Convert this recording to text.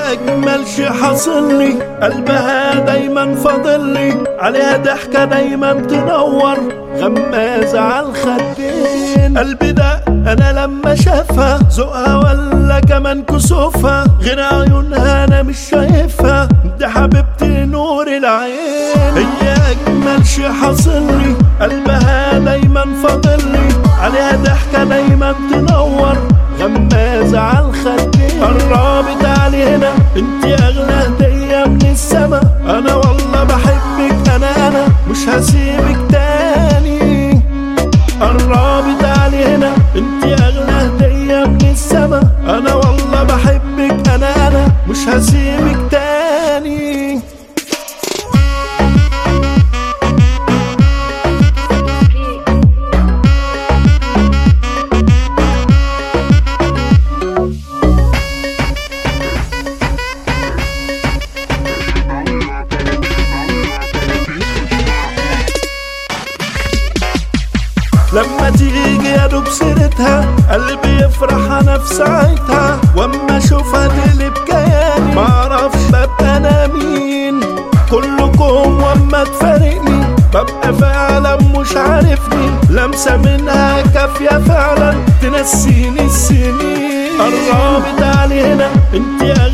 اجمل شي حاصل لي قلبها دايما فاضل لي عليها ضحكة دايما تنور غمازة على الخدين قلبي ده انا لما شافها ذوقها ولا كمان كسوفها غير عيونها انا مش شايفها دي حبيبتي نور العين هي اجمل شي حاصل لي قلبها دايما فاضل لي عليها ضحكة دايما تنور غمازة على الخدين قربت علي هنا انتي اغلى هدية من السما انا والله بحبك انا انا مش هسيبك تاني قربت علي هنا انتي اغلى هدية من السما انا والله بحبك انا انا مش هسيبك تاني لما تيجي يا دوب سيرتها قلبي يفرح انا في ساعتها واما اشوفها تقلب كياني معرفش ببقى انا مين كلكم واما تفارقني ببقى فعلا مش عارفني لمسة منها كافية فعلا تنسيني السنين قربت علي هنا انتي